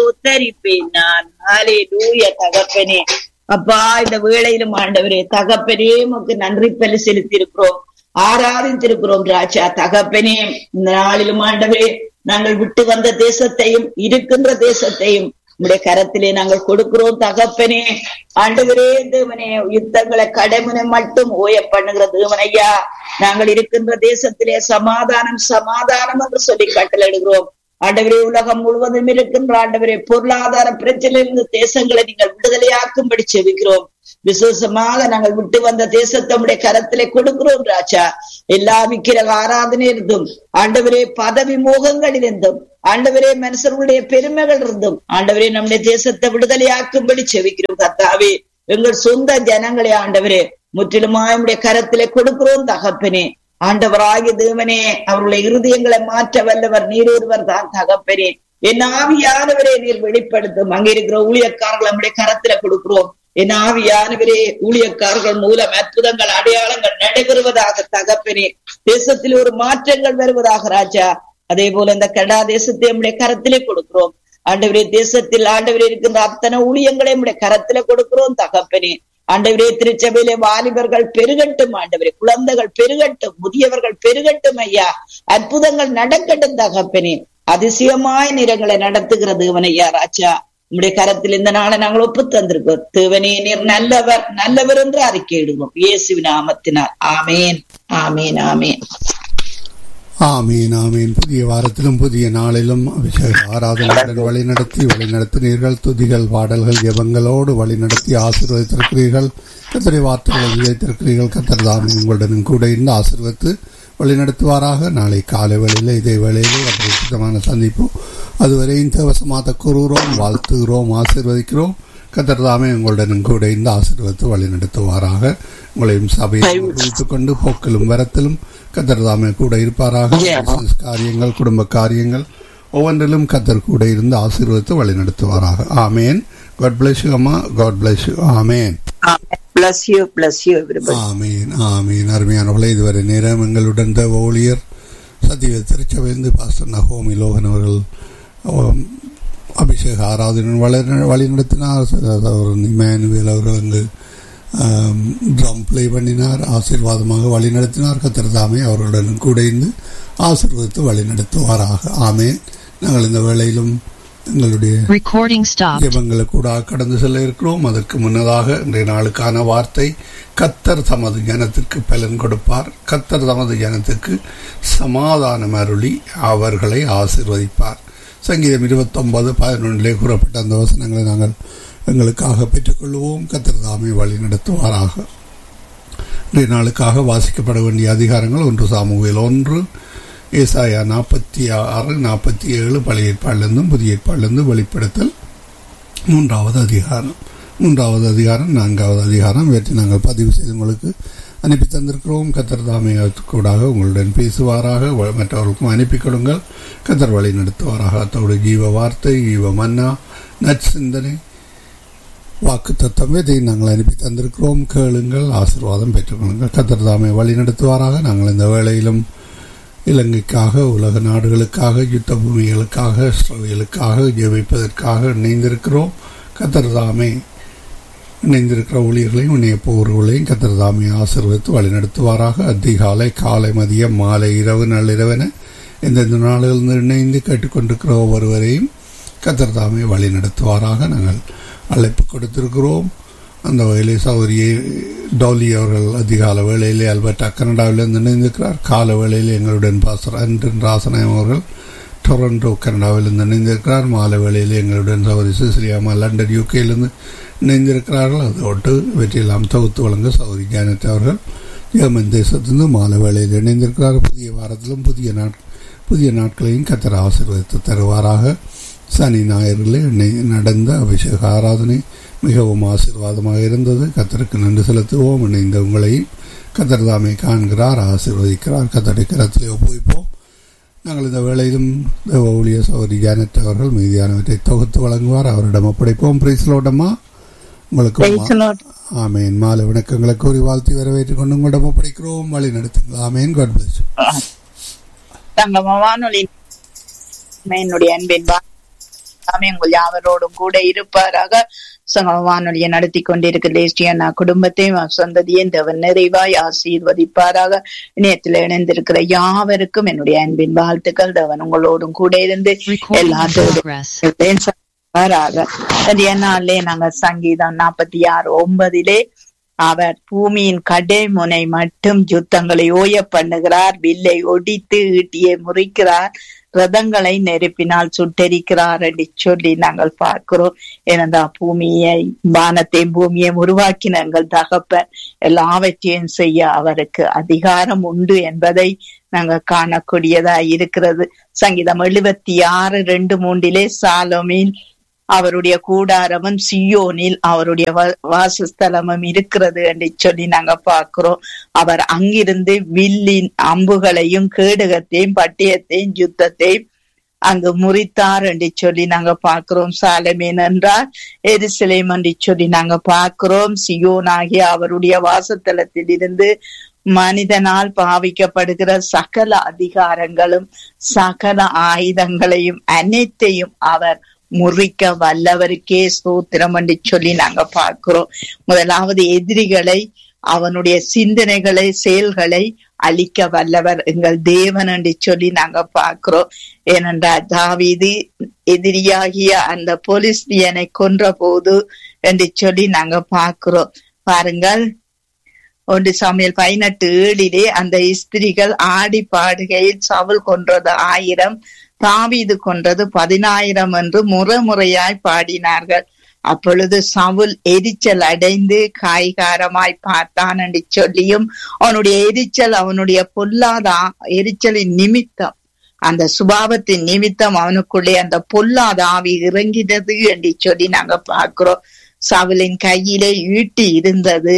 ஸ்தோத்தரிப்பேன் நான் ஹalleluya தகப்பனே அப்பா இந்த வேளையிலும் ஆண்டவரே தகப்பனே உமக்கு நன்றி பலி செலுத்தியிருக்கிறோம் ஆராதித்திருக்கிறோம் ராஜா தகப்பனே இந்த நாளிலும் ஆண்டவரே நாங்கள் விட்டு வந்த தேசத்தையும் இருக்கின்ற தேசத்தையும் உடைய கரத்திலே நாங்கள் கொடுக்கிறோம் தகப்பனே ஆண்டவரே தேவனே யுத்தங்களை கடைமுனை மட்டும் ஓய பண்ணுகிற தேவனையா நாங்கள் இருக்கின்ற தேசத்திலே சமாதானம் சமாதானம் என்று சொல்லி கட்டளையிடுகிறோம் ஆண்டவரே உலகம் முழுவதும் இருக்கின்ற ஆண்டவரே பொருளாதார பிரச்சனையிலிருந்து தேசங்களை நீங்கள் விடுதலையாக்கும்படி செவிக்கிறோம் விசேஷமாக நாங்கள் விட்டு வந்த தேசத்தை உடைய கரத்திலே கொடுக்கிறோம் ராஜா எல்லா விக்கிர ஆராதனை இருந்தும் ஆண்டவரே பதவி மோகங்கள் இருந்தும் ஆண்டவரே மனுஷர்களுடைய பெருமைகள் இருந்தும் ஆண்டவரே நம்முடைய தேசத்தை விடுதலையாக்கும்படி செவிக்கிறோம் கத்தாவே எங்கள் சொந்த ஜனங்களே ஆண்டவரே முற்றிலுமாய் உடைய கரத்திலே கொடுக்கிறோம் தகப்பனே ஆண்டவராகிய தேவனே அவருடைய இருதயங்களை மாற்ற வல்லவர் நீர் ஒருவர் தான் தகப்பனே என் ஆவியானவரே நீர் வெளிப்படுத்தும் அங்க இருக்கிற ஊழியக்காரர்கள் நம்முடைய கரத்துல கொடுக்கிறோம் என் ஆவியானவரே ஊழியக்காரர்கள் மூலம் அற்புதங்கள் அடையாளங்கள் நடைபெறுவதாக தகப்பனே தேசத்தில் ஒரு மாற்றங்கள் வருவதாக ராஜா அதே போல இந்த கனடா தேசத்தை நம்முடைய கரத்திலே கொடுக்கிறோம் ஆண்டவரே தேசத்தில் ஆண்டவரே இருக்கின்ற அத்தனை ஊழியங்களை நம்முடைய கரத்திலே கொடுக்கிறோம் தகப்பனே ஆண்டவரே திருச்சபையிலே வாலிபர்கள் பெருகட்டும் ஆண்டவரே குழந்தைகள் பெருகட்டும் முதியவர்கள் பெருகட்டும் ஐயா அற்புதங்கள் நடக்கட்டும் தகப்பனே அதிசயமாய் நிறங்களை நடத்துகிற தேவனையா ராஜா உம்முடைய கரத்தில் இந்த நாளை நாங்கள் ஒப்பு தந்திருக்கோம் தேவனே நீர் நல்லவர் நல்லவர் என்று அறிக்கையிடுவோம் இயேசுவின் நாமத்தினால் ஆமேன் ஆமேன் ஆமேன் ஆமீன் ஆமீன் புதிய வாரத்திலும் புதிய நாளிலும் அபிஷேக ஆராதனையுடன் வழிநடத்தி வழிநடத்தினீர்கள் துதிகள் பாடல்கள் ஜெபங்களோடு வழிநடத்தி ஆசீர்வதித்திருக்கிறீர்கள் கத்தரை வார்த்தைகளை விதைத்திருக்கிறீர்கள் கத்தர் தாமே உங்களுடனும் கூட இருந்து ஆசீர்வத்து வழிநடத்துவாராக நாளை காலை வேளையில் இதே வேளையில் அபரிசிதமான சந்திப்பு அதுவரையும் தேவசமாக கூறுகிறோம் வாழ்த்துகிறோம் ஆசீர்வதிக்கிறோம் கத்தர் தாமே உங்களுடனும் கூட இருந்து ஆசீர்வத்து வழிநடத்துவாராக உங்களையும் சபையை வைத்துக் கொண்டு போக்கிலும் வரத்திலும் கத்தர் தாமே கூட இருப்பாராக business காரியங்கள் குடும்ப காரியங்கள் ஒவ்வொன்றிலும் கத்தர் கூட இருந்து ஆசீர்வதித்து வழிநடத்துவாராக ஆமேன் காட் பிளஸ் யூ அம்மா காட் பிளஸ் யூ ஆமேன் bless you bless you everybody ஆமீன் ஆமீன் அருமையானவர்களே இதுவரை நேரம் எங்களுடன் தேவ ஊழியர் சத்திய திருச்சபைந்து பாஸ்டர் நகோமி லோகன் அவர்கள் ஆம், அபிஷேக ஆராதனை வளர வழிநடத்தினார் அவர் இமானுவேல் அவர்கள் அங்கு ட்ரம் ப்ளே பண்ணினார் ஆசீர்வாதமாக வழிநடத்தினார் கத்திரதாமே அவர்களுடன் கூட இருந்து ஆசீர்வதித்து வழிநடத்துவாராக ஆமேன் நாங்கள் இந்த வேளையிலும் எங்களுடைய Recording stopped. ஜெபங்களை கூட கடந்து செல்ல இருக்கிறோம் அதற்கு முன்னதாக இன்றைய நாளுக்கான வார்த்தை கத்தர் தமது ஜனத்திற்கு பலன் கொடுப்பார் கத்தர் தமது ஜனத்திற்கு சமாதானம் அருளி அவர்களை ஆசீர்வதிப்பார் சங்கீதம் இருபத்தொன்பது பதினொன்றிலே கூறப்பட்ட அந்த வசனங்களை நாங்கள் எங்களுக்காக பெற்றுக்கொள்வோம் கத்தர் தாமே வழி நடத்துவாராக இன்றைய நாளுக்காக வாசிக்கப்பட வேண்டிய அதிகாரங்கள் ஒன்று சாமுவேல் ஒன்று ஏசாயா நாற்பத்தி ஆறு நாற்பத்தி ஏழு பழைய ஏற்பாடிலிருந்தும் புதிய ஏற்பாடிலிருந்து வெளிப்படுத்தல் மூன்றாவது அதிகாரம் மூன்றாவது அதிகாரம் நான்காவது அதிகாரம் இவற்றை நாங்கள் பதிவு செய்து உங்களுக்கு அனுப்பி தந்திருக்கிறோம் கத்தர் தாமே கூடாக உங்களுடன் பேசுவாராக வ- மற்றவர்களுக்கும் அனுப்பி கொடுங்கள் கத்தர் வழி நடத்துவாராக அத்தோடு ஜீவ வார்த்தை ஜீவ மன்னா நற்சிந்தனை வாக்கு தத்தம் இதை நாங்கள் அனுப்பி தந்திருக்கிறோம் கேளுங்கள் ஆசீர்வாதம் பெற்றுக்கொள்ளுங்கள் கத்தர் தாமே வழி நடத்துவாராக நாங்கள் இந்த வேளையிலும் இலங்கைக்காக உலக நாடுகளுக்காக யுத்த பூமிகளுக்காக இஸ்ரவேலுக்காக ஜெபிப்பதற்காக இணைந்திருக்கிறோம் கத்தர் தாமே இணைந்திருக்கிற ஊழியர்களையும் இணைய போர்களையும் கத்தர் தாமே ஆசீர்வதித்து வழிநடத்துவாராக அதிகாலை காலை மதியம் மாலை இரவு நள்ளிரவென எந்தெந்த நாளிலிருந்து இணைந்து கேட்டுக்கொண்டிருக்கிற ஒவ்வொருவரையும் கத்தர் தாமே வழி நடத்துவாராக நாங்கள் அழைப்பு கொடுத்திருக்கிறோம் அந்த வகையிலே சௌரியை டோலி அவர்கள் அதிகால வேளையிலே அல்பர்டா கனடாவிலிருந்து இணைந்திருக்கிறார் கால வேளையில் எங்களுடன் பாசர் அன்றன் ராசநாயம் அவர்கள் டொரண்டோ கனடாவிலிருந்து இணைந்திருக்கிறார் மாலை வேளையில் எங்களுடன் சௌரி சுஸ்ரியாமா லண்டன் யூகேயிலிருந்து இணைந்திருக்கிறார்கள் அதோடு இவற்றையெல்லாம் தொகுத்து வழங்க சௌரி ஜானட் அவர்கள் ஜெர்மன் தேசத்திலிருந்து மாலை வேளையில் இணைந்திருக்கிறார் புதிய வாரத்திலும் புதிய நாட் புதிய நாட்களையும் கத்தர் ஆசீர்வதித்து தருவாராக சனி ஞாயிறிலே இன்னை- நடந்த அபிஷேக ஆராதனை மிகவும் ஆசீர்வாதமாக இருந்தது கத்தருக்கு நன்றி செலுத்துவோம் இணைந்த உங்களையும் கத்தர் தாமே காண்கிறார் ஆசீர்வதிக்கிறார் கத்தரை கரத்திலே ஒப்புவிப்போம் நாங்கள் இந்த வேளையிலும் தேவ ஊழிய சௌரி ஜானட் அவர்கள் மீதியானவற்றை தொகுத்து வழங்குவார் அவரிடம் ஒப்படைப்போம் பிரைஸ்லோடமா உங்களுக்கு Praise the Lord. ஆமேன் மாலை வணக்கங்களை கூறி வாழ்த்தி வரவேற்றுக் கொண்டு உங்களிடம் ஒப்படைக்கிறோம் வழி நடத்துங்கள் ஆமேன் காட் பிளஸ் தங்கம வானொலி என்னுடைய அன்பின் வா- எல்லாமே உங்கள் யாவரோடும் கூட இருப்பாராக சங்கம வானொலியை நடத்தி கொண்டிருக்கிற லேஸ்டியண்ணா குடும்பத்தையும் சொந்ததையும் தேவன் நிறைவாய் ஆசீர்வதிப்பாராக இணையத்தில் இணைந்திருக்கிற யாவருக்கும் என்னுடைய அன்பின் வாழ்த்துக்கள் தேவன் உங்களோடும் கூட இருந்து எல்லாத்தோடும் வராக நாளிலே நாங்க சங்கீதம் நாற்பத்தி ஆறு ஒன்பதிலே அவர் பூமியின் கடைமுனை மட்டும் யுத்தங்களை ஓய பண்ணுகிறார் வில்லை ஒடித்து ஈட்டியை முறிக்கிறார் ரதங்களை நெருப்பினால் சுட்டரிக்கிறார் என்று சொல்லி நாங்கள் பார்க்கிறோம் ஏனென்றா பூமியை வானத்தையும் பூமியை உருவாக்கின எங்கள் தகப்பன் எல்லாவற்றையும் செய்ய அவருக்கு அதிகாரம் உண்டு என்பதை நாங்க காணக்கூடியதா இருக்கிறது சங்கீதம் எழுபத்தி ஆறு ரெண்டு மூன்றிலே சாலோமில் அவருடைய கூடாரமும் சியோனில் அவருடைய வாசஸ்தலமும் இருக்கிறது என்று சொல்லி நாங்க பார்க்கிறோம் அவர் அங்கிருந்து வில்லின் அம்புகளையும் கேடகத்தையும் பட்டயத்தையும் யுத்தத்தையும் அங்கு முறித்தார் என்று சொல்லி நாங்க பார்க்கிறோம் சாலமேன் என்றால் எரிசிலேம் என்று சொல்லி நாங்க பார்க்கிறோம் சியோன் ஆகிய அவருடைய வாசத்தலத்தில் இருந்து மனிதனால் பாவிக்கப்படுகிற சகல அதிகாரங்களும் சகல ஆயுதங்களையும் அனைத்தையும் அவர் முறிக்க வல்லவருக்கே ஸ்தோத்திரம் என்று சொல்லி நாங்க பார்க்கிறோம் முதலாவது எதிரிகளை அவனுடைய சிந்தனைகளை செயல்களை அழிக்க வல்லவர் எங்கள் தேவன் என்று சொல்லி நாங்க பார்க்கிறோம் ஏனென்றால் தாவிது எதிரியாகிய அந்த போலிஸ்தியனை கொன்ற போது என்று சொல்லி நாங்க பார்க்கிறோம் பாருங்கள் ஒன்று சமையல் பதினெட்டு ஏழிலே அந்த ஸ்திரிகள் ஆடி பாடுகையில் சவுல் கொன்றது ஆயிரம் தாவீது கொன்றது பதினாயிரம் என்று முறைமுறையாய் பாடினார்கள் அப்பொழுது சவுல் எரிச்சல் அடைந்து காய்காரமாய் பார்த்தான் என்று சொல்லியும் அவனுடைய எரிச்சல் அவனுடைய பொல்லாத எரிச்சலின் நிமித்தம் அந்த சுபாவத்தின் நிமித்தம் அவனுக்குள்ளே அந்த பொல்லாத ஆவி இறங்கினது என்று சொல்லி நாங்க பார்க்கிறோம் சவுலின் கையிலே ஈட்டி இருந்தது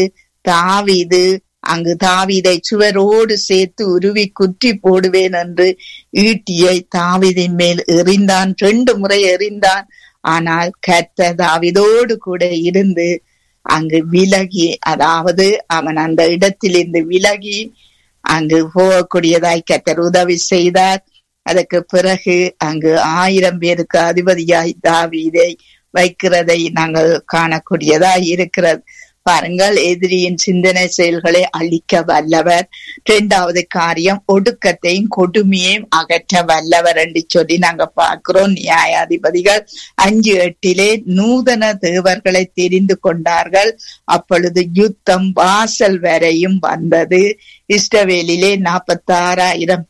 தாவிது அங்கு தாவிதை சுவரோடு சேர்த்து உருவி குற்றி போடுவேன் என்று ஈட்டியை தாவிதின் மேல் எறிந்தான் ரெண்டு முறை எறிந்தான் ஆனால் கத்த தாவிதோடு கூட இருந்து அங்கு விலகி அதாவது அவன் அந்த இடத்திலிருந்து விலகி அங்கு போகக்கூடியதாய் கத்தர் உதவி செய்தார் அதற்கு பிறகு அங்கு ஆயிரம் பேருக்கு அதிபதியாய் தாவீதை வைக்கிறதை நாங்கள் காணக்கூடியதாய் இருக்கிறது பாருங்கள் எதிரியின் சிந்தனை செயல்களை அழிக்க வல்லவர் இரண்டாவது காரியம் ஒடுக்கத்தையும் கொடுமையையும் அகற்ற வல்லவர் என்று சொல்லி நாங்க பார்க்கிறோம் நியாயாதிபதிகள் அஞ்சு எட்டிலே நூதன தேவர்களை தெரிந்து கொண்டார்கள் அப்பொழுது யுத்தம் வாசல் வரையும் வந்தது இஷ்டவேலிலே நாற்பத்தாறாயிரம்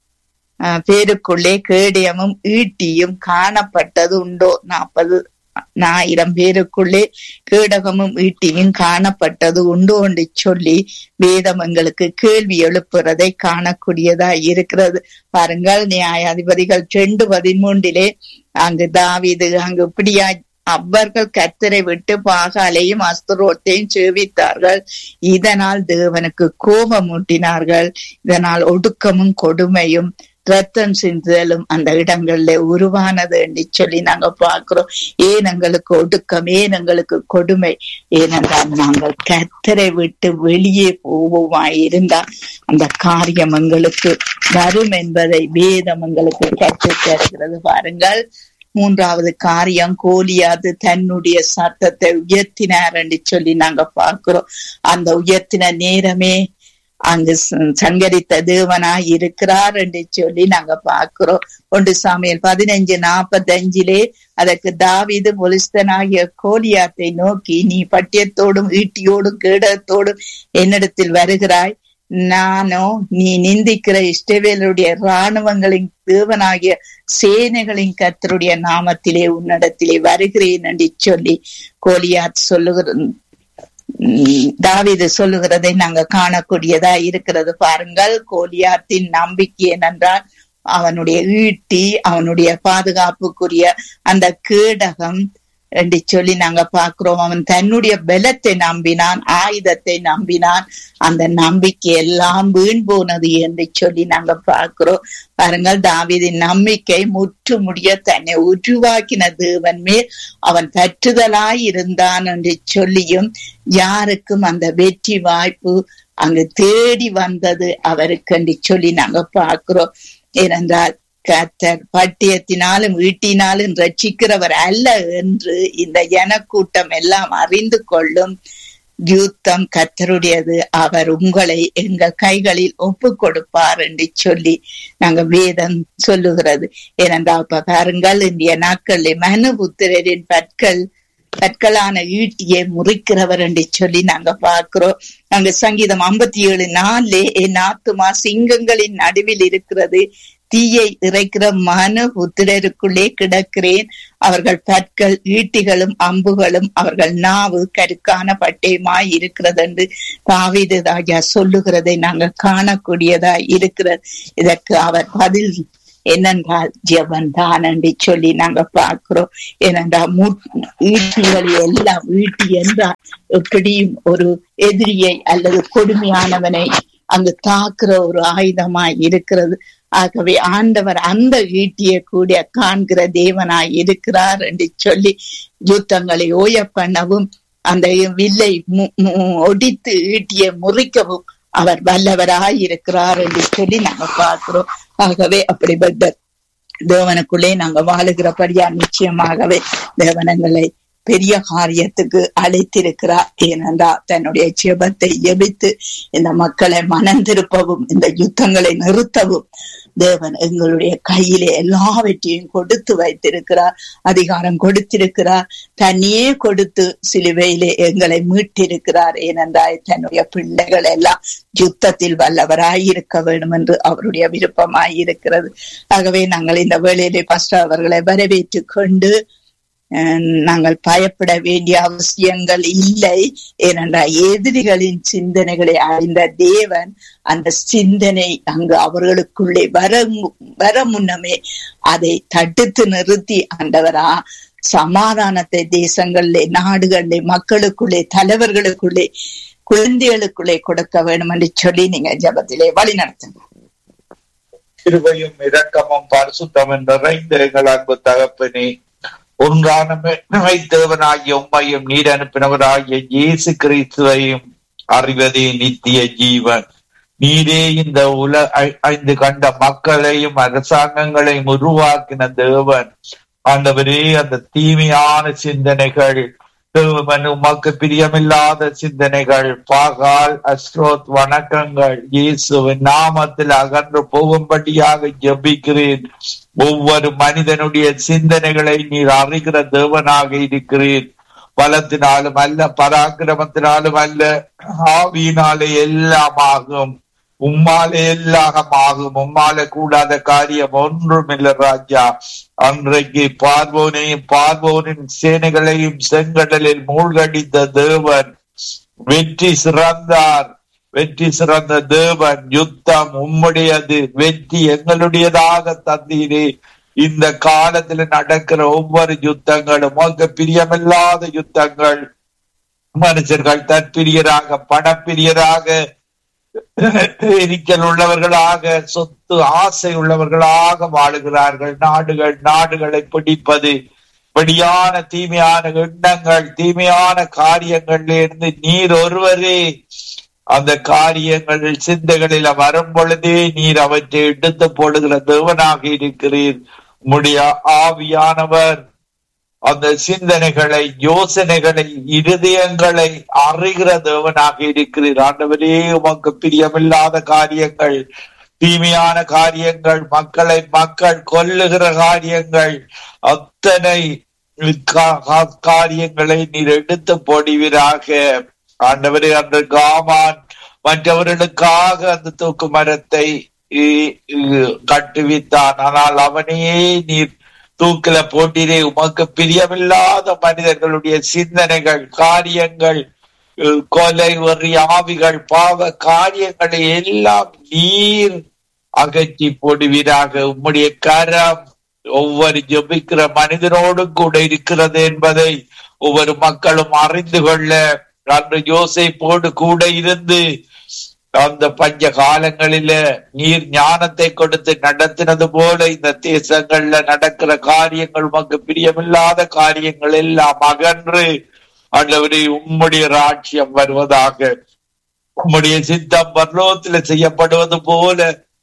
பேருக்குள்ளே கேடயமும் ஈட்டியும் காணப்பட்டது உண்டோ நாற்பது ஆயிரம் பேருக்குள்ளே கேடகமும் ஈட்டியும் காணப்பட்டது உண்டு என்று சொல்லி வேதம் எங்களுக்கு கேள்வி எழுப்புறதை காணக்கூடியதா இருக்கிறது பாருங்கள் நியாயாதிபதிகள் ரெண்டு பதிமூன்றிலே அங்கு தாவிது அங்கு இப்படியா அவர்கள் கத்தரை விட்டு பாகாலையும் அஸ்திரோத்தையும் சேவித்தார்கள் இதனால் தேவனுக்கு கோபம் ஊட்டினார்கள் இதனால் ஒடுக்கமும் கொடுமையும் ரத்தம் சிந்துதலும் அந்த இடங்கள்ல உருவானது என்று சொல்லி நாங்க பார்க்கிறோம் ஏன் எங்களுக்கு ஒடுக்கம் ஏன் எங்களுக்கு கொடுமை ஏனென்றால் நாங்கள் கத்தரை விட்டு வெளியே போவோமா இருந்தா அந்த காரியம் எங்களுக்கு வரும் என்பதை வேதம் எங்களுக்கு கற்றுத் தருகிறது பாருங்கள் மூன்றாவது காரியம் கோலியாது தன்னுடைய சத்தத்தை உயர்த்தினார் என்று சொல்லி நாங்க பார்க்கிறோம் அந்த உயர்த்தின நேரமே அங்கு சங்கரித்த தேவனாய் இருக்கிறார் என்று சொல்லி நாங்க பார்க்கிறோம் ஒன்று சாமியல் பதினஞ்சு நாற்பத்தி அஞ்சிலே அதற்கு தாவிது பொலிஸ்தனாகிய கோலியாத்தை நோக்கி நீ பட்டியத்தோடும் ஈட்டியோடும் கேடத்தோடும் என்னிடத்தில் வருகிறாய் நானோ நீ நிந்திக்கிற இஷ்டவேலருடைய இராணுவங்களின் தேவனாகிய சேனைகளின் கத்தருடைய நாமத்திலே உன்னிடத்திலே வருகிறேன் என்று சொல்லி கோலியாத் சொல்லுகிற தாவிது சொல்லுகிறதை நாங்க காணக்கூடியதா இருக்கிறது பாருங்கள் கோலியாத்தின் நம்பிக்கை என்னென்றால் அவனுடைய ஈட்டி அவனுடைய பாதுகாப்புக்குரிய அந்த கேடகம் என்று சொல்லி நாங்க பாக்குறோம் அவன் தன்னுடைய பலத்தை நம்பினான் ஆயுதத்தை நம்பினான் அந்த நம்பிக்கை எல்லாம் வீண் போனது என்று சொல்லி நாங்க பார்க்கிறோம் பாருங்கள் தாவிதின் நம்பிக்கை முற்று முடிய தன்னை உருவாக்கின தேவன் மேல் அவன் பற்றுதலாய் இருந்தான் என்று சொல்லியும் யாருக்கும் அந்த வெற்றி வாய்ப்பு அங்கு தேடி வந்தது அவருக்கு என்று சொல்லி நாங்க பார்க்கிறோம் ஏனென்றால் கத்தர் பட்டியத்தினாலும் ஈட்டினாலும் ரட்சிக்கிறவர் அல்ல என்று இந்த ஜனக்கூட்டம் எல்லாம் அறிந்து கொள்ளும் யுத்தம் கத்தருடையது அவர் உங்களை எங்கள் கைகளில் ஒப்பு கொடுப்பார் என்று சொல்லி நாங்க வேதம் சொல்லுகிறது ஏனென்றால் இப்ப பாருங்கள் இந்திய நாட்களில் மனுபுத்திரரின் பற்கள் கற்களான ஈட்டியை முறிக்கிறவர் என்று சொல்லி நாங்க பார்க்கிறோம் நாங்க சங்கீதம் ஐம்பத்தி ஏழு நாலே என் ஆத்துமா சிங்கங்களின் நடுவில் இருக்கிறது தீயை இறைக்கிற மனு புத்திரருக்குள்ளே கிடக்கிறேன் அவர்கள் பற்கள் ஈட்டிகளும் அம்புகளும் அவர்கள் நாவு கருக்கான பட்டயமாய் இருக்கிறது என்று தாவீது ராஜா சொல்லுகிறதை நாங்கள் காணக்கூடியதா இருக்கிறது இதற்கு அவர் பதில் என்னென்றால் ஜெபன் தான் என்று சொல்லி நாங்க பார்க்கிறோம் ஏனென்றால் ஈட்டிகள் எல்லாம் ஈட்டி என்றால் எப்படியும் ஒரு எதிரியை அல்லது கொடுமையானவனை அங்கு தாக்குற ஒரு ஆயுதமாய் இருக்கிறது ஆகவே ஆண்டவர் அந்த ஈட்டியை கூட காண்கிற தேவனாய் இருக்கிறார் என்று சொல்லி யுத்தங்களை ஓய பண்ணவும் அந்த வில்லை ஒடித்து ஈட்டியை முறிக்கவும் அவர் வல்லவராய் இருக்கிறார் என்று சொல்லி நாங்க பார்க்கிறோம் ஆகவே அப்படிப்பட்ட தேவனுக்குள்ளே நாங்க வாழுகிறபடியா நிச்சயமாகவே தேவனங்களை பெரிய காரியத்துக்கு அழைத்திருக்கிறார் ஏனென்றால் தன்னுடைய ஜெபத்தை எபித்து இந்த மக்களை மனம் திருப்பவும் இந்த யுத்தங்களை நிறுத்தவும் தேவன் எங்களுடைய கையிலே எல்லாவற்றையும் கொடுத்து வைத்திருக்கிறார் அதிகாரம் கொடுத்திருக்கிறார் தன்னையே கொடுத்து சிலுவையிலே எங்களை மீட்டிருக்கிறார் ஏனென்றால் தன்னுடைய பிள்ளைகள் எல்லாம் யுத்தத்தில் வல்லவராய் இருக்க வேண்டும் என்று அவருடைய விருப்பமாய் இருக்கிறது ஆகவே நாங்கள் இந்த வேளையிலே பாஸ்டர் அவர்களை வரவேற்று கொண்டு நாங்கள் பயப்பட வேண்டிய அவசியங்கள் இல்லை ஏனென்றால் எதிரிகளின் சிந்தனைகளை அறிந்த தேவன் அந்த சிந்தனை அங்கு அவர்களுக்குள்ளே வர வர முன்னமே அதை தடுத்து நிறுத்தி ஆண்டவரா சமாதானத்தை தேசங்களிலே நாடுகளிலே மக்களுக்குள்ளே தலைவர்களுக்குள்ளே குழந்தைகளுக்குள்ளே கொடுக்க வேண்டும் என்று சொல்லி நீங்க ஜபத்திலே வழி நடத்துங்க கிருபையும் இரக்கமும் பரிசுத்தம் நிறைந்த எங்கள் அன்பு தகப்பனே ஒன்றான தேவனாகிய உண்மையும் நீர் அனுப்பினவராகிய இயேசு கிறிஸ்துவையும் அறிவதே நித்திய ஜீவன் நீரே இந்த உல ஐந்து கண்ட மக்களையும் அரசாங்கங்களையும் உருவாக்கின தேவன் ஆண்டவரே அந்த தீமையான சிந்தனைகள் தேவன் உமக்கு பிரியமில்லாத சிந்தனைகள் பாகால் அஸ்ரோத் வணக்கங்கள் இயேசுவின் நாமத்தில் அகன்று போகும்படியாக ஜபிக்கிறேன் ஒவ்வொரு மனிதனுடைய சிந்தனைகளை நீர் அறிகிற தேவனாக இருக்கிறேன் பலத்தினாலும் அல்ல பராக்கிரமத்தினாலும் அல்ல ஆவியினாலே எல்லாம் ஆகும் உம்மாலே எல்லாம் ஆகும் உம்மாலே கூடாத காரியம் ஒன்றும் இல்லை ராஜா அன்றைக்கு பார்வோனையும் பார்வோனின் சேனைகளையும் செங்கடலில் மூழ்கடித்த தேவன் வெற்றி சிறந்தார் வெற்றி சிறந்த தேவன் யுத்தம் உம்முடையது வெற்றி எங்களுடையதாக தந்தீரே இந்த காலத்துல நடக்கிற ஒவ்வொரு யுத்தங்களும் உங்க பிரியமில்லாத யுத்தங்கள் மனுஷர்கள் தற்பிரியராக பணப்பிரியராக எரிக்கல் உள்ளவர்களாக சொத்து ஆசை உள்ளவர்களாக வாழுகிறார்கள் நாடுகள் நாடுகளை பிடிப்பது படியான தீமையான எண்ணங்கள் தீமையான காரியங்கள்ல இருந்து நீர் ஒருவரே அந்த காரியங்கள் சிந்தைகளில் வரும் பொழுதே நீர் அவற்றை எடுத்து போடுகிற தேவனாக இருக்கிறீர் உம்முடைய ஆவியானவர் அந்த சிந்தனைகளை யோசனைகளை இருதயங்களை அறிகிற தேவனாக இருக்கிறீர் ஆண்டவரே உமக்கு பிரியமில்லாத காரியங்கள் தீமையான காரியங்கள் மக்களை மக்கள் கொல்லுகிற காரியங்கள் அத்தனை காரியங்களை நீர் எடுத்து போடுவீராக ஆண்டவரே அன்று காமான் மற்றவர்களுக்காக அந்த தூக்கு மரத்தை கட்டுவித்தான் ஆனால் அவனையே நீர் தூக்கில போட்டிரே உமக்கு பிரியமில்லாத மனிதர்களுடைய சிந்தனைகள் காரியங்கள் கொலை வெறி ஆவிகள் பாவ காரியங்களை எல்லாம் நீர் அகற்றி போடுவீராக உம்முடைய கரம் ஒவ்வொரு ஜபிக்கிற மனிதனோடும் கூட இருக்கிறது என்பதை ஒவ்வொரு மக்களும் அறிந்து கொள்ள அன்று யோசைப்போடு கூட இருந்து அந்த பஞ்ச காலங்களில நீர் ஞானத்தை கொடுத்து நடத்தினது போல இந்த தேசங்கள்ல நடக்கிற காரியங்கள் உமக்கு பிரியமில்லாத காரியங்கள் எல்லாம் அகன்று ஆண்டவரே உம்முடைய ராட்சியம் வருவதாக உம்முடைய சித்தம் பர்லோகத்துல செய்யப்படுவது போல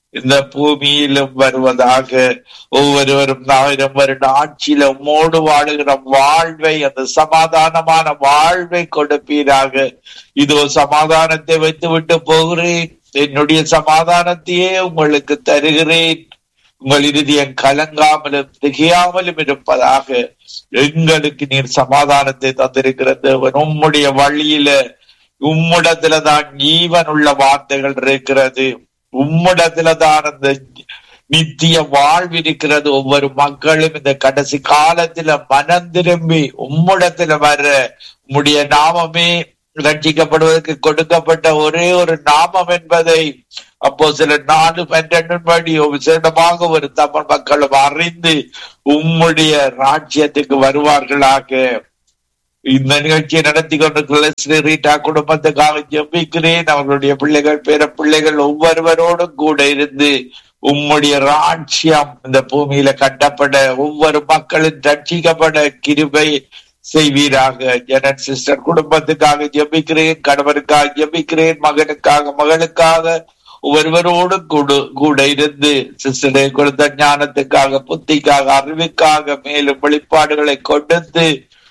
இந்த பூமியிலும் வருவதாக ஒவ்வொருவரும் ஆயிரம் வருட ஆட்சியில உம்மோடு வாழுகிற வாழ்வை அந்த சமாதானமான வாழ்வை கொடுப்பீராக இதோ சமாதானத்தை வைத்து விட்டு போகிறேன் என்னுடைய சமாதானத்தையே உங்களுக்கு தருகிறேன் உங்கள் இறுதியம் கலங்காமலும் திகையாமலும் இருப்பதாக எங்களுக்கு நீர் சமாதானத்தை தந்திருக்கிற தேவன் உம்முடைய வழியில உம்மிடத்துலதான் ஜீவன் உள்ள வார்த்தைகள் இருக்கிறது உம்மிடத்துலதான் அந்த நித்திய வாழ்வு இருக்கிறது ஒவ்வொரு மக்களும் இந்த கடைசி காலத்துல மனம் திரும்பி உம்மிடத்துல வர உம்முடைய நாமமே ரட்சிக்கப்படுவதற்கு கொடுக்கப்பட்ட ஒரே ஒரு நாமம் என்பதை அப்போ சில நாலு பன்னெண்டின்படி விசேடமாக ஒரு தமிழ் மக்களும் அறிந்து உம்முடைய ராஜ்யத்துக்கு வருவார்களாக இந்த நிகழ்ச்சியை நடத்தி கொண்டிருக்கிற ஸ்ரீ ரீட்டா குடும்பத்துக்காக ஜெபிக்கிறேன் அவர்களுடைய பிள்ளைகள் பேர பிள்ளைகள் ஒவ்வொருவரோடும் கூட இருந்து உம்முடைய ராட்சியம் இந்த பூமியில கட்டப்பட ஒவ்வொரு மக்களும் ரட்சிக்கப்பட கிருபை செய்வீராக ஜனன் சிஸ்டர் குடும்பத்துக்காக ஜெபிக்கிறேன் கணவருக்காக ஜெபிக்கிறேன் மகனுக்காக மகளுக்காக ஒவ்வொருவரோடும் கூட கூட இருந்து சிஸ்டரை கொடுத்த ஞானத்துக்காக புத்திக்காக அறிவுக்காக மேலும் வெளிப்பாடுகளை கொடுத்து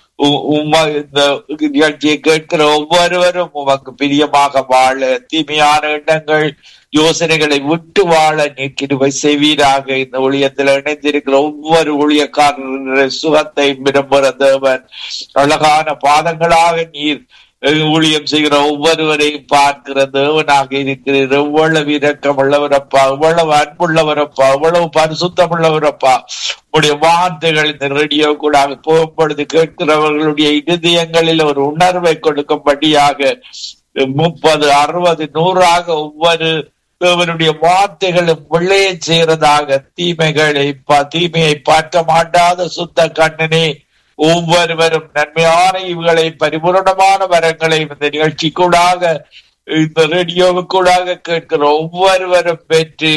உமா இந்த நிகழ்ச்சியை கேட்கிற ஒவ்வொருவரும் உமக்கு பிரியமாக வாழ தீமையான எண்ணங்கள் யோசனைகளை விட்டு வாழ நீர் கிருபை செய்வீராக இந்த ஊழியத்தில் இணைந்திருக்கிற ஒவ்வொரு ஊழியக்காரர்களுடைய சுகத்தை விரும்புகிற தேவன் அழகான பாதங்களாக நீர் ஊழியம் செய்கிற ஒவ்வொருவரையும் பார்க்கிற தேவனாக இருக்கிறீர் எவ்வளவு இரக்கம் உள்ளவரப்பா எவ்வளவு அன்புள்ளவரப்பா எவ்வளவு பரிசுத்தம் உள்ளவரப்பா உடைய வார்த்தைகள் இந்த ரேடியோ கூட போகும்பொழுது கேட்கிறவர்களுடைய இருதயங்களில் ஒரு உணர்வை கொடுக்கும்படியாக முப்பது அறுபது நூறாக ஒவ்வொரு தேவனுடைய வார்த்தைகளும் வெள்ளைய செய்யறதாக தீமைகளை தீமையை பார்க்க மாட்டாத சுத்த கண்ணனே ஒவ்வொருவரும் நன்மையான இவுகளை பரிபூரணமான வரங்களை இந்த நிகழ்ச்சி கூடாக இந்த ரேடியோவுக்கூடாக கேட்கிற ஒவ்வொருவரும் பெற்று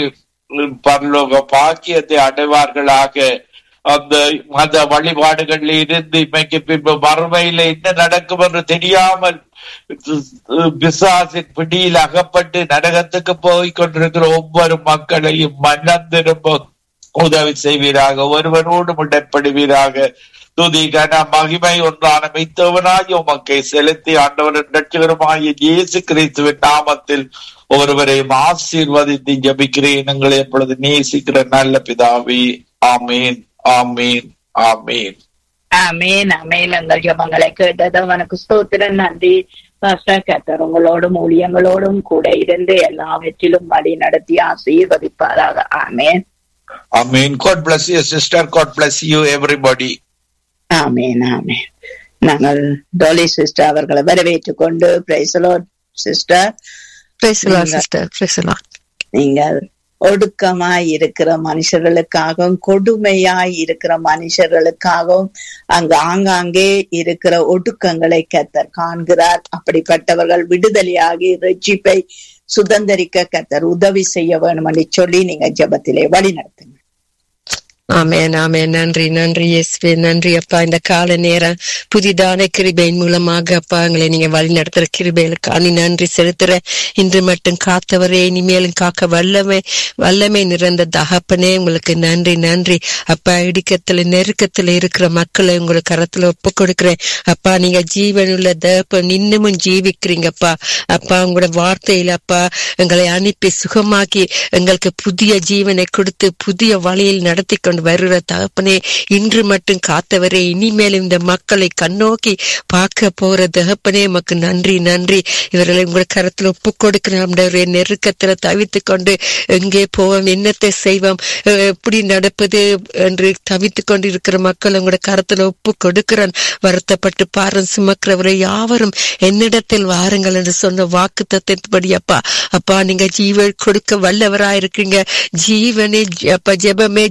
பரலோக பாக்கியத்தை அடைவார்களாக அந்த மத வழிபாடுகளில் இருந்து இன்றைக்கு பின்பு மறுமையில என்ன நடக்கும் என்று தெரியாமல் பிசாசின் பிடியில் அகப்பட்டு நரகத்துக்கு போய் கொண்டிருக்கிற ஒவ்வொரு மக்களையும் மன்னம் திரும்ப உதவி செய்வீராக ஒருவரோடு முடப்படுவீராக துதி கன மகிமை ஒன்றான மெய்த்தவனாய் உமக்கை செலுத்தி ஆண்டவரின் ரட்சகருமாய இயேசு கிறிஸ்துவின் நாமத்தில் ஒருவரையும் ஆசீர்வதித்து ஜபிக்கிறேன் எங்களை எப்பொழுது நேசிக்கிற நல்ல பிதாவே ஆமீன் ஆமீன் ஆமீன் ஆமேன் ஆமேன் எங்கள் ஜபங்களை கேட்டது அவனுக்கு ஸ்தோத்திரம் நன்றி பாஸ்டர் கத்தர் உங்களோடும் ஊழியங்களோடும் கூட இருந்து எல்லாவற்றிலும் வழி நடத்தி ஆசீர்வதிப்பாராக ஆமேன் ஆமீன் God bless you sister God bless you everybody ஆமேன் ஆமேன் நாங்கள் டோலி சிஸ்டர் அவர்களை வரவேற்றுக் கொண்டு பிரைசலோ சிஸ்டர் நீங்கள் ஒடுக்கமாய் இருக்கிற மனுஷர்களுக்காகவும் கொடுமையாய் இருக்கிற மனுஷர்களுக்காகவும் அங்கு ஆங்காங்கே இருக்கிற ஒடுக்கங்களை கத்தர் காண்கிறார் அப்படிப்பட்டவர்கள் விடுதலையாகி ரட்சிப்பை சுதந்திரிக்க கத்தர் உதவி செய்ய வேணும் என்று சொல்லி நீங்க ஜபத்திலே வழி நடத்துங்க ஆமேன் ஆமேன் நன்றி நன்றி எஸ்வே நன்றி அப்பா இந்த கால நேரம் புதிதான கிருபையின் மூலமாக அப்பா எங்களை நீங்க வழி நடத்துற கிருபைகளுக்கான நன்றி செலுத்துற இன்று மட்டும் காத்தவரே இனிமேலும் காக்க வல்லமை வல்லமை நிறைந்த தகப்பனே உங்களுக்கு நன்றி நன்றி அப்பா இடுக்கத்துல நெருக்கத்துல இருக்கிற மக்களை உங்களுக்கு கரத்துல ஒப்பு கொடுக்கிறேன் அப்பா நீங்க ஜீவனுள்ள தகப்பன் இன்னமும் ஜீவிக்கிறீங்கப்பா அப்பா உங்களோட வார்த்தையில அப்பா எங்களை அனுப்பி சுகமாக்கி எங்களுக்கு புதிய ஜீவனை கொடுத்து புதிய வழியில் நடத்தி கொண்டு வருகிற தகப்பனே இன்று மட்டும் காத்தவரே இனிமேல் இந்த மக்களை கண்ணோக்கி பார்க்க போற தகப்பனே மக்கு நன்றி நன்றி இவர்களை உங்கள் கரத்துல ஒப்பு கொடுக்கிறோம் நெருக்கத்துல தவித்து கொண்டு எங்கே போவோம் என்னத்தை செய்வோம் எப்படி நடப்பது என்று தவித்து கொண்டு இருக்கிற மக்கள் உங்களோட கரத்துல ஒப்பு கொடுக்கிறேன் வருத்தப்பட்டு பாரம் சுமக்கிறவரை யாவரும் என்னிடத்தில் வாருங்கள் என்று சொன்ன வாக்கு தத்தின்படி அப்பா அப்பா நீங்க ஜீவன் கொடுக்க வல்லவரா இருக்கீங்க ஜீவனே அப்பா ஜெபமே ஜெயம் என்று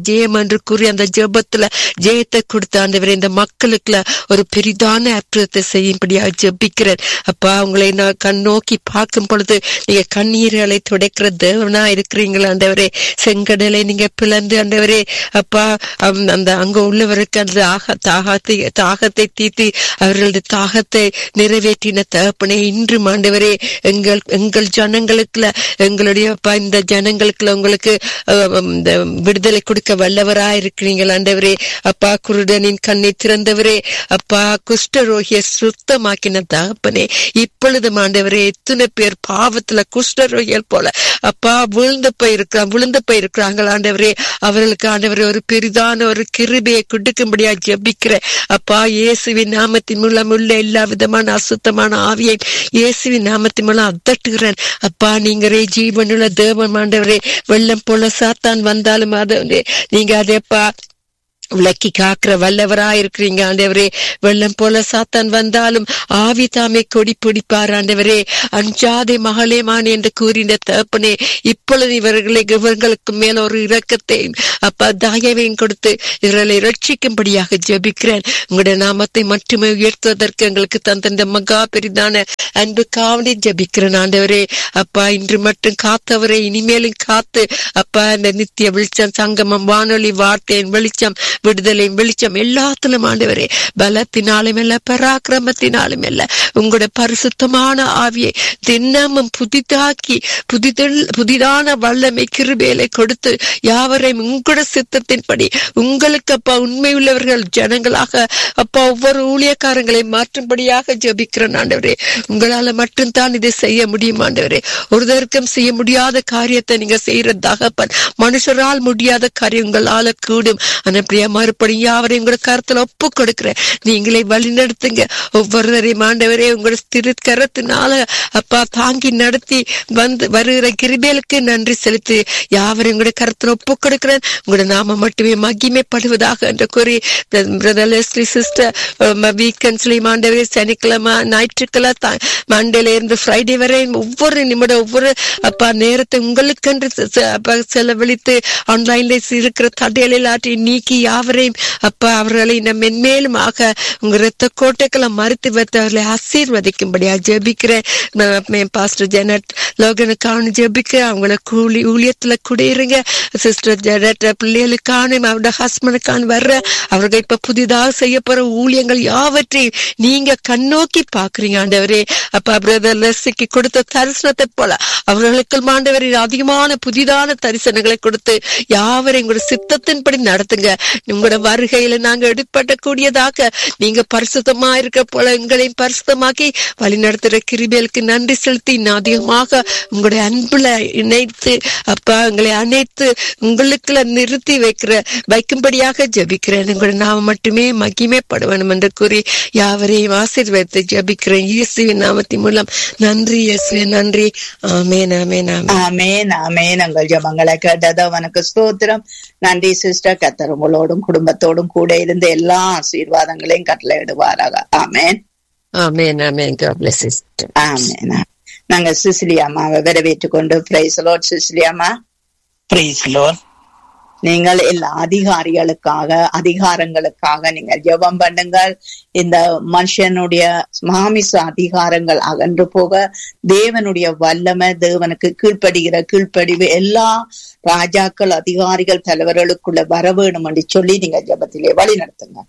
என்று கூறி அந்த ஜெபத்துல ஜெயத்தை கொடுத்த ஆண்டவரே இந்த மக்களுக்குள்ள ஒரு பெரிதான அற்புதத்தை செய்யும்படியாக ஜெபிக்கிறேன் அப்பா உங்களை நான் கண் நோக்கி பார்க்கும் பொழுது நீங்க கண்ணீர்களை துடைக்கிற தேவனா இருக்கிறீங்களா ஆண்டவரே செங்கடலை நீங்க பிளந்து ஆண்டவரே அப்பா அம், அந்த அங்க உள்ளவருக்கு அந்த ஆக தாகத்தை தாகத்தை தீர்த்து அவர்களது தாகத்தை நிறைவேற்றின தகப்பனே இன்று ஆண்டவரே எங்கள் எங்கள் ஜனங்களுக்குள்ள எங்களுடைய அப்பா இந்த ஜனங்களுக்குள்ள உங்களுக்கு அஹ், இந்த விடுதலை கொடுக்க வல்லவரா இருக்கிறீங்கள் ஆண்டவரே அப்பா குருடனின் கண்ணை திறந்தவரே அப்பா குஷ்டரோகிய சுத்தமாக்கின தகப்பனே இப்பொழுது ஆண்டவரே எத்தனை பேர் பாவத்துல குஷ்டரோகியல் போல அப்பா விழுந்து போயிருக்கிறான் விழுந்து போயிருக்கிறாங்க ஆண்டவரே அவர்களுக்கு ஆண்டவரே ஒரு பெரிதான ஒரு கிருபையை கொடுக்கும்படியா ஜெபிக்கிறேன் அப்பா இயேசுவின் நாமத்தின் மூலம் உள்ள எல்லா விதமான அசுத்தமான ஆவியை இயேசுவின் நாமத்தின் மூலம் அதட்டுகிறேன் அப்பா நீங்களே ஜீவனுள்ள தேவன் ஆண்டவரே வெள்ளம் போல சாத்தான் வந்தாலும் அதை நீங்க அதேப்பா விளக்கி காக்கிற வல்லவரா இருக்கிறீங்க ஆண்டவரே வெள்ளம் போல சாத்தான் வந்தாலும் ஆவி தாமே கொடி பிடிப்பார் ஆண்டவரே அஞ்சாதே மகளே மான் என்று கூறின தகப்பனே இப்பொழுது இவர்களை இவர்களுக்கு மேல ஒரு இரக்கத்தையும் அப்பா தயவையும் கொடுத்து இவர்களை ரட்சிக்கும்படியாக ஜெபிக்கிறேன் உங்களுடைய நாமத்தை மட்டுமே உயர்த்துவதற்கு எங்களுக்கு தந்த இந்த மகா பெரிதான அன்பு காவடி ஜெபிக்கிறேன் ஆண்டவரே அப்பா இன்று மட்டும் காத்தவரை இனிமேலும் காத்து அப்பா இந்த நித்திய வெளிச்சம் சங்கமம் வானொலி வார்த்தையின் வெளிச்சம் விடுதலையும் வெளிச்சம் எல்லாத்திலும் ஆண்டவரே பலத்தினாலும் இல்ல பராக்கிரமத்தினாலும் இல்ல உங்களுடைய பரிசுத்தமான ஆவியை தினமும் புதிதாக்கி புதிதில் புதிதான வல்லமை கிருபேலை கொடுத்து யாவரையும் உங்களோட சித்தத்தின்படி உங்களுக்கு அப்பா உண்மை உள்ளவர்கள் ஜனங்களாக அப்பா ஒவ்வொரு ஊழியக்காரங்களை மாற்றும்படியாக ஜெபிக்கிறேன் ஆண்டவரே உங்களால மட்டும்தான் இதை செய்ய முடியும் ஆண்டவரே ஒருதற்கும் செய்ய முடியாத காரியத்தை நீங்க செய்யற தகப்பன் மனுஷரால் முடியாத காரியம் உங்களால கூடும் ஆனா பிரியா மறுபடியும் யாவரையும் உங்களோட கருத்துல ஒப்பு கொடுக்கிறேன் நீங்களே வழி நடத்துங்க ஒவ்வொருவரையும் ஆண்டவரே உங்களோட திருக்கரத்தினால அப்பா தாங்கி நடத்தி வந்து வருகிற கிருபேலுக்கு நன்றி செலுத்தி யாவரையும் உங்களோட கருத்துல ஒப்பு கொடுக்கிறேன் உங்களோட நாம மட்டுமே மகிமைப்படுவதாக என்று கூறி பிரதர் லெஸ்லி சிஸ்டர் வீக்கெண்ட்ஸ்லயும் ஆண்டவரே சனிக்கிழமை ஞாயிற்றுக்கிழமை மண்டேல இருந்து ஃப்ரைடே வரை ஒவ்வொரு நிமிடம் ஒவ்வொரு அப்பா நேரத்தை உங்களுக்கென்று செ- செ- அப்பா செலவழித்து ஆன்லைன்ல இருக்கிற தடைகளை ஆற்றி நீக்கி யாவரையும் அப்பா அவர்களை நம்ம மென்மேலும் ஆக உங்க ரத்த கோட்டைகளை மறுத்து வைத்து அவர்களை ஆசீர்வதிக்கும்படியா ஜெபிக்கிறேன் பாஸ்டர் ஜெனட் லோகனுக்கான ஜெபிக்கிறேன் அவங்கள கூலி ஊழியத்துல குடியிருங்க சிஸ்டர் ஜெனட் பிள்ளைகளுக்கான அவரோட ஹஸ்பண்டுக்கான வர்ற அவர்கள் இப்ப புதிதாக செய்ய போற ஊழியங்கள் யாவற்றையும் நீங்க கண்ணோக்கி பாக்குறீங்க ஆண்டவரே அப்பா பிரதர் லெஸ்ஸிக்கு கொடுத்த தரிசனத்தை போல அவர்களுக்கு ஆண்டவரே அதிகமான புதிதான தரிசனங்களை கொடுத்து யாவரையும் உங்களோட சித்தத்தின்படி நடத்துங்க உங்களோட வருகையில நாங்க எடுப்பட்டக்கூடியதாக நீங்க பரிசுத்தமா இருக்க போல எங்களையும் பரிசுத்தமாக்கி வழி நடத்துற கிருபேலுக்கு நன்றி செலுத்தி இன்னும் அதிகமாக உங்களுடைய அன்புல இணைத்து அப்பா எங்களை அணைத்து உங்களுக்குள்ள நிறுத்தி வைக்கிற வைக்கும்படியாக ஜெபிக்கிறேன் உங்களுடைய நாம மட்டுமே மகிமைப்படுவேன் என்று கூறி யாவரையும் ஆசீர்வதித்து ஜெபிக்கிறேன் இயேசுவின் நாமத்தின் மூலம் நன்றி இயேசுவே நன்றி ஆமேன் ஆமேன் ஆமேன் ஆமேன் ஆமேன் உங்கள் ஜபங்களை கேட்டது அவனுக்கு ஸ்தோத்திரம் நன்றி சிஸ்டர் கத்தர் உங்களோடும் குடும்பத்தோடும் கூட இருந்து எல்லா ஆசீர்வாதங்களையும் கட்டளையிடுவாராக ஆமேன் ஆமேன் ஆமேன் God bless you, sister. ஆமேன் நாங்க சிசிலி அம்மாவை வரவேற்றுக் கொண்டு பிரைஸ் லோட் சிசிலி அம்மா பிரைஸ் லோர் நீங்கள் எல்லா அதிகாரிகளுக்காக அதிகாரங்களுக்காக நீங்கள் ஜெபம் பண்ணுங்கள் இந்த மனுஷனுடைய மாமிச அதிகாரங்கள் அகன்று போக தேவனுடைய வல்லமை தேவனுக்கு கீழ்ப்படுகிற கீழ்ப்படிவு எல்லா ராஜாக்கள் அதிகாரிகள் தலைவர்களுக்குள்ள வர வேணும் என்று சொல்லி நீங்க ஜெபத்திலே வழி நடத்துங்க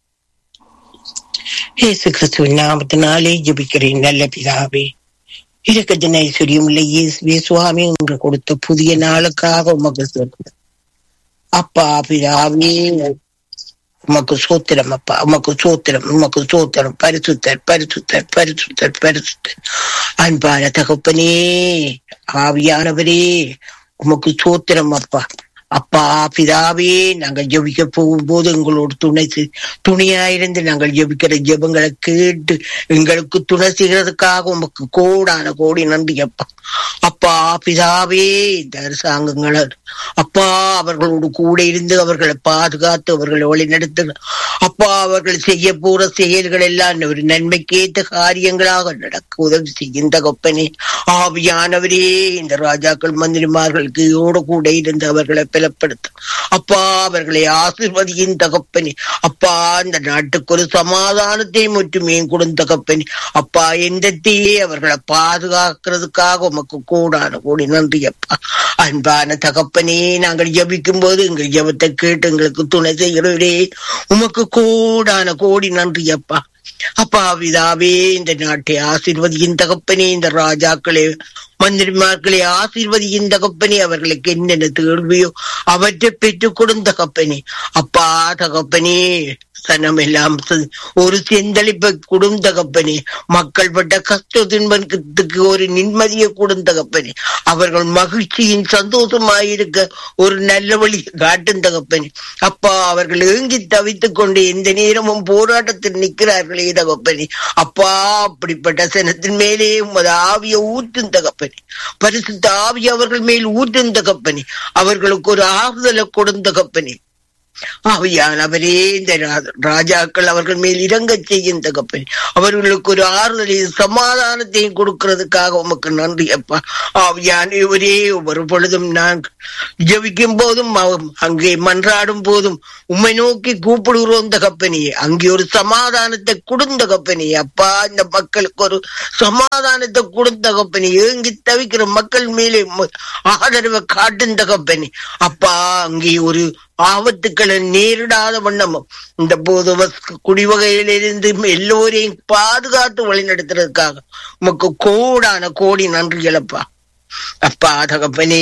இயேசு கிறிஸ்துவின் நாமத்தினாலே ஜெபிக்கிறேன் நல்ல பிதாவே இருக்க ஜனேஸ்வரியும் இல்லை இயேசுவே சுவாமி என்று கொடுத்த புதிய நாளுக்காக உமக்கு சோத்திரம் அப்பா பிதாவே உமக்கு சோத்திரம் அப்பா உமக்கு சோத்திரம் உமக்கு சோத்திரம் பரிசுத்தர் பரிசுத்தர் பரிசுத்தர் பரிசுத்தர் அன்பான தகப்பனே ஆவியானவரே உமக்கு சோத்திரம் அப்பா அப்பா பிதாவே நாங்கள் ஜெபிக்க போகும்போது எங்களோடு துணை செய்- துணையாயிருந்து நாங்கள் ஜெபிக்கிற ஜெபங்களை கேட்டு எங்களுக்கு துணை செய்கிறதுக்காக உமக்கு கோடான கோடி நன்றி அப்பா அப்பா பிதாவே இந்த அரசாங்கங்கள் அப்பா அவர்களோடு கூட இருந்து அவர்களை பாதுகாத்து அவர்களை வழிநடத்து அப்பா அவர்கள் செய்ய போற செயல்கள் எல்லாம் ஒரு நன்மைக்கேற்ற காரியங்களாக நடக்க உதவி செய்யும் தகப்பனே ஆவியானவரே இந்த ராஜாக்கள் மந்திரிமார்களுக்கு யோடு கூட இருந்து அவர்களை பலப்படுத்தும் அப்பா அவர்களை ஆசிர்வதியின் தகப்பனே அப்பா இந்த நாட்டுக்கு ஒரு சமாதானத்தை மட்டுமே கொடுந்த தகப்பனே அப்பா எந்தத்தையே அவர்களை பாதுகாக்கிறதுக்காக உமக்கு கூடான கூடி நன்றி அப்பா அன்பான தகப்பனே நாங்கள் ஜபிக்கும் போது எங்கள் ஜபத்தை கேட்டு எங்களுக்கு துணை செய்கிறவரே உமக்கு கூடான கோடி நன்றி அப்பா அப்பா விதாவே இந்த நாட்டை ஆசீர்வதியின் தகப்பனே இந்த ராஜாக்களே மந்திரிமார்களை ஆசீர்வதியின் தகப்பனே அவர்களுக்கு என்னென்ன தேர்வையோ அவற்றை பெற்றுக் கொடுந்த தகப்பனே அப்பா தகப்பனே சனம் எல்லாம் ச- ஒரு செந்தளிப்பை குடும் தகப்பனே மக்கள் பட்ட கஷ்ட துன்பத்துக்கு ஒரு நிம்மதியை குடும் தகப்பனே அவர்கள் மகிழ்ச்சியின் சந்தோஷமாயிருக்க ஒரு நல்ல வழி காட்டும் தகப்பனே அப்பா அவர்கள் ஏங்கி தவித்துக் கொண்டு எந்த நேரமும் போராட்டத்தில் நிற்கிறார்களே தகப்பனே அப்பா அப்படிப்பட்ட சனத்தின் மேலே உமது ஆவிய ஊற்றும் தகப்பனே பரிசுத்த ஆவி அவர்கள் மேல் ஊற்றும் தகப்பனே அவர்களுக்கு ஒரு ஆறுதலை கொடுந்த தகப்பனே ஆவியானவரே இந்த ரா- ராஜாக்கள் அவர்கள் மேல் இறங்கச் செய்யும் தகப்பனே அவர்களுக்கு ஒரு ஆறுதலையும் சமாதானத்தையும் கொடுக்கிறதுக்காக உமக்கு நன்றி அப்பா ஆவியானவரே ஒரு பொழுதும் நான் ஜெபிக்கும் போதும் அவ- அங்கே மன்றாடும் போதும் உம்மை நோக்கி கூப்பிடுகிறோம் தகப்பனே அங்கே ஒரு சமாதானத்தை கொடுந்த தகப்பனே அப்பா இந்த மக்களுக்கு ஒரு சமாதானத்தை கொடுத்த தகப்பனே ஏங்கி தவிக்கிற மக்கள் மேலே உம்ம ஆதரவை காட்டும் தகப்பனே அப்பா அங்கே ஒரு ஆபத்துக்களை நேரிடாத வண்ணமும் இந்த போது குடிவகையிலிருந்து எல்லோரையும் பாதுகாத்து வழிநடத்துறதுக்காக உமக்கு கோடான கோடி நன்றிகளப்பா அப்பா தகப்பனே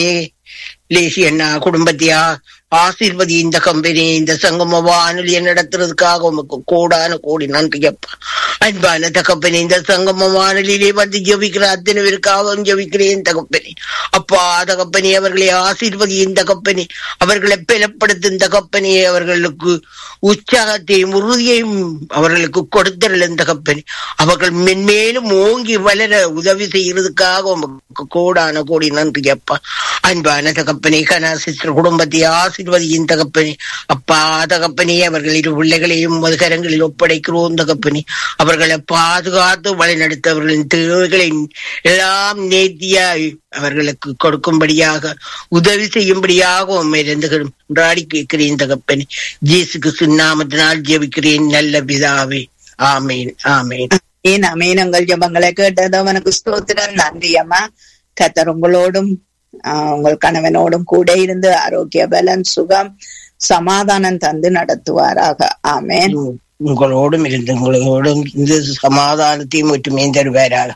லேசி அண்ணா குடும்பத்தையா ஆசீர்வதி இந்த கம்பெனி இந்த சங்கம வானொலியை நடத்துறதுக்காக உமக்கு கோடான கோடி நன்றி அப்பா அன்பான தகப்பனே இந்த சங்கம வானொலியிலே வந்து ஜபிக்கிற அத்தனை பேருக்காகவும் ஜபிக்கிறேன் தகப்பனே அப்பா தகப்பனே அவர்களை ஆசீர்வதியின் தகப்பனே அவர்களை பலப்படுத்தும் தகப்பனே அவர்களுக்கு உற்சாகத்தையும் உறுதியையும் அவர்களுக்கு கொடுத்தருளும் தகப்பனே அவர்கள் மென்மேலும் ஓங்கி வளர உதவி செய்யறதுக்காக உமக்கு கோடான கோடி நன்றி அப்பா அன்பான தகப்பனே கனா சிஸ்டர் குடும்பத்தை ஆசீர்வதியின் தகப்பனே அப்பா தகப்பனே அவர்கள் இரு பிள்ளைகளையும் உமது கரங்களில் ஒப்படைக்கிறோம் தகப்பனே அவர்களை பாதுகாத்து வழிநடத்த அவர்களின் தேவைகளை எல்லாம் நேர்த்தியாய் அவர்களுக்கு கொடுக்கும்படியாக உதவி செய்யும்படியாக உண்மை இறந்துகிறாடி கேட்கிறேன் தகப்பனே ஜேசுக்கு சுண்ணாமத்தினால் ஜெபிக்கிறேன் நல்ல பிதாவே ஆமேன் ஆமேன் ஏன் அமேனங்கள் ஜபங்களை கேட்டது அவனுக்கு ஸ்தோத்திரம் நன்றி அம்மா கத்தர் உங்களோடும் ஆஹ், உங்கள் கணவனோடும் கூட இருந்து ஆரோக்கிய பலன் சுகம் சமாதானம் தந்து நடத்துவாராக ஆமென் உங்களோடும் இருந்து உங்களோடும் இந்த சமாதானத்தையும் மட்டுமே தருவாராக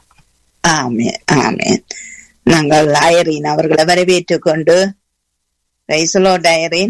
ஆமென் ஆமென் நாங்கள் ஐரீன் அவர்களை வரவேற்றுக் கொண்டு ரைசலோ ஐரீன்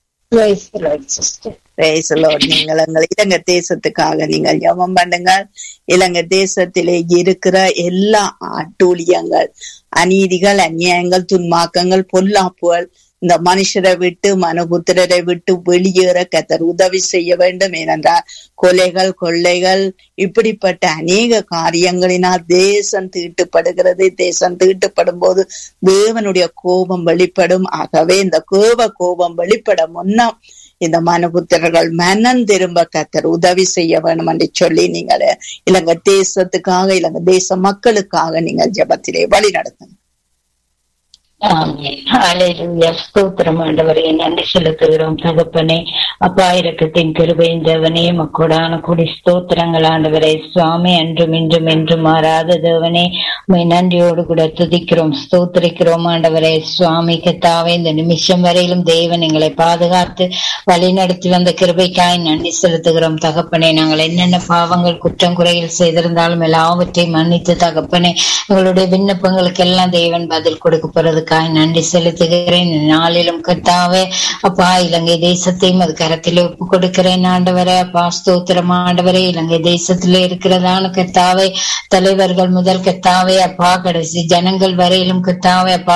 ரைசலோ நீங்கள் எங்கள் இலங்கை தேசத்துக்காக நீங்கள் ஜெபம் பண்ணுங்கள் இலங்கை தேசத்திலே இருக்கிற எல்லா அட்டூழியங்கள் அநீதிகள் அநியாயங்கள் துன்மாக்கங்கள் பொல்லாப்புகள் இந்த மனுஷரை விட்டு மனுபுத்திரரை விட்டு வெளியேற கத்தர் உதவி செய்ய வேண்டும் ஏனென்றால் கொலைகள் கொள்ளைகள் இப்படிப்பட்ட அநேக காரியங்களினால் தேசம் தீட்டுப்படுகிறது தேசம் தீட்டுப்படும் போது தேவனுடைய கோபம் வெளிப்படும் ஆகவே இந்த கோப கோபம் வெளிப்பட முன்னம் இந்த மனுபுத்திரர்கள் மனம் திரும்ப கத்தர் உதவி செய்ய வேண்டும் என்று சொல்லி நீங்கள் இலங்கை தேசத்துக்காக இலங்கை தேச மக்களுக்காக நீங்கள் ஜெபத்திலே வழி நடத்துங்க ஆமென். ஹalleluya. ஸ்தோத்திரம் ஆண்டவரே நன்றி செலுத்துகிறோம் தகப்பனே அப்பா இரக்கத்தின் கிருபையின் தேவனே மக்கோடான கூடி ஸ்தோத்திரங்கள் ஆண்டவரே சுவாமி அன்றும் இன்றும் என்றும் மாறாத தேவனே உம்மை நன்றியோடு கூட துதிக்கிறோம் ஸ்தோத்திரிக்கிறோம் ஆண்டவரே சுவாமி கத்தாவே இந்த நிமிஷம் வரையிலும் தேவன் எங்களை பாதுகாத்து வழி நடத்தி வந்த கிருபைக்காய் நன்றி செலுத்துகிறோம் தகப்பனே நாங்கள் என்னென்ன பாவங்கள் குற்றம் குறைகள் செய்திருந்தாலும் எல்லாவற்றையும் மன்னித்து தகப்பனே எங்களுடைய விண்ணப்பங்களுக்கு எல்லாம் தேவன் பதில் கொடுக்க போறதுக்காய் நன்றி செலுத்துகிறேன் இந்த நாளிலும் கர்த்தாவே அப்பா இலங்கை தேசத்தையும் அது கரத்தில் ஒப்பு கொடுக்கிறேன் ஆண்டவரே அப்பா ஸ்தோத்திரம் ஆண்டவரே இலங்கை தேசத்திலே இருக்கிறதான கர்த்தாவே தலைவர்கள் முதல் கர்த்தாவே அப்பா கடைசி ஜனங்கள் வரையிலும் கர்த்தாவே அப்பா